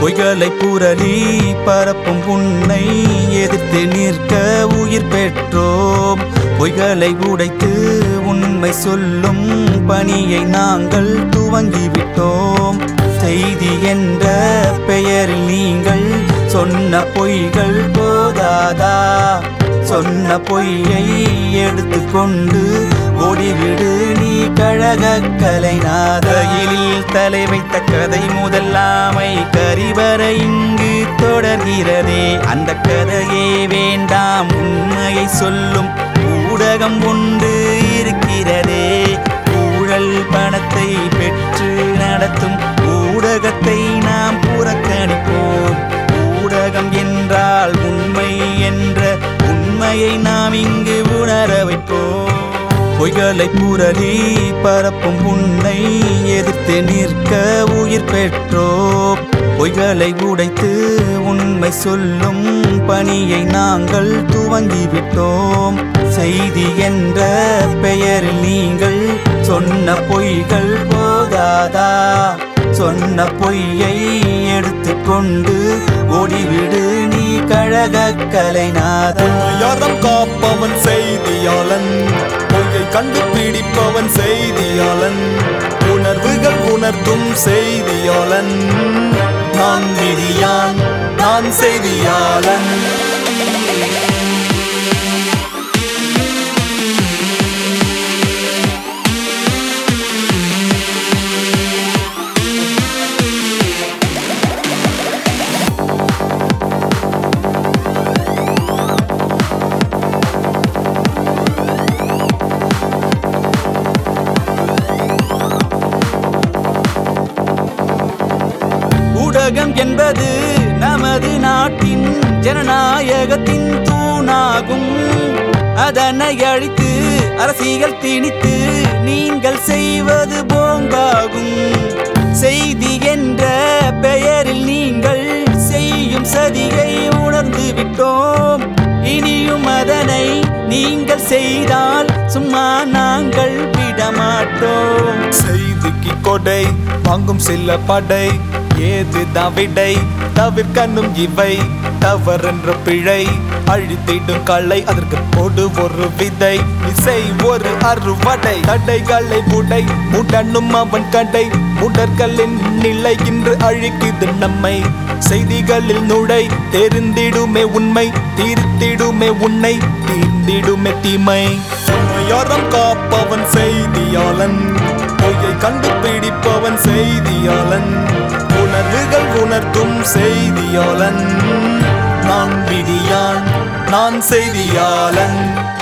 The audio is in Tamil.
பொய்களை புரளி பரப்பும் உன்னை எதிர்த்து நிற்க உயிர் பெற்றோம் பொய்களை உடைத்து உண்மை சொல்லும் பணியை நாங்கள் துவங்கிவிட்டோம் செய்தி என்ற பெயரில் நீங்கள் சொன்ன பொய்கள் போதாதா சொன்ன பொய்யை எடுத்துக்கொண்டு ஓடிவிடு நீ கழக கலைநாதையில் தலை வைத்த கதை முதல்லாமை கரிவரை இங்கு தொடர்கிறதே அந்த கதையே வேண்டாம் உண்மையை சொல்லும் ஊடகம் ஒன்று இருக்கிறதே ஊழல் பணத்தை பெற்று நடத்தும் ஊடகத்தை நாம் புறக்கணிப்போம் ஊடகம் என்றால் உண்மை என்ற உண்மையை நாம் இங்கு உணர வைப்போம் பொய்களை புரளி பரப்பும் உன்னை எதிர்த்து நிற்க உயிர் பெற்றோம் பொய்களை உடைத்து உண்மை சொல்லும் பணியை நாங்கள் துவங்கிவிட்டோம் செய்தி என்ற பெயரில் நீங்கள் சொன்ன பொய்கள் போதாதா சொன்ன பொய்யை எடுத்துக்கொண்டு ஓடிவிடு நீ கழக கலைநாதன் யாரம் காப்பவன் செய்தியாளன் பொய்யை கண்டுபிடிப்பவன் செய்தியாளன் உணர்வுகள் உணர்த்தும் செய்தியாளன் நான் விதியான் நான் செய்தியாளன் ஊடகம் என்பது நமது நாட்டின் ஜனநாயகத்தின் தூணாகும் அதனை அழித்து அரசியல் திணித்து நீங்கள் செய்வது போங்காகும் செய்தி என்ற பெயரில் நீங்கள் செய்யும் சதியை உணர்ந்து விட்டோம் இனியும் அதனை நீங்கள் செய்தால் சும்மா நாங்கள் விடமாட்டோம் செய்திக்கு கொடை வாங்கும் சில படை ஏதுதான் விடை தவிர்க்கணும் இவை தவறென்ற பிழை அழித்திடும் களை அதற்கு போடு ஒரு விதை இசை ஒரு அறுவடை தடைகளை உடை முடனும் அவன் கடை முடற்களின் நிலை இன்று அழிக்குது நம்மை செய்திகளில் நுழை தெரிந்திடுமே உண்மை தீர்த்திடுமே உன்னை தீர்ந்திடுமே தீமை யாரம் காப்பவன் செய்தியாளன் பொய்யை கண்டுபிடிப்பவன் செய்தியாளன் உணர்வுகள் உணர்த்தும் செய்தியாளன் நான் விடியான் நான் செய்தியாளன்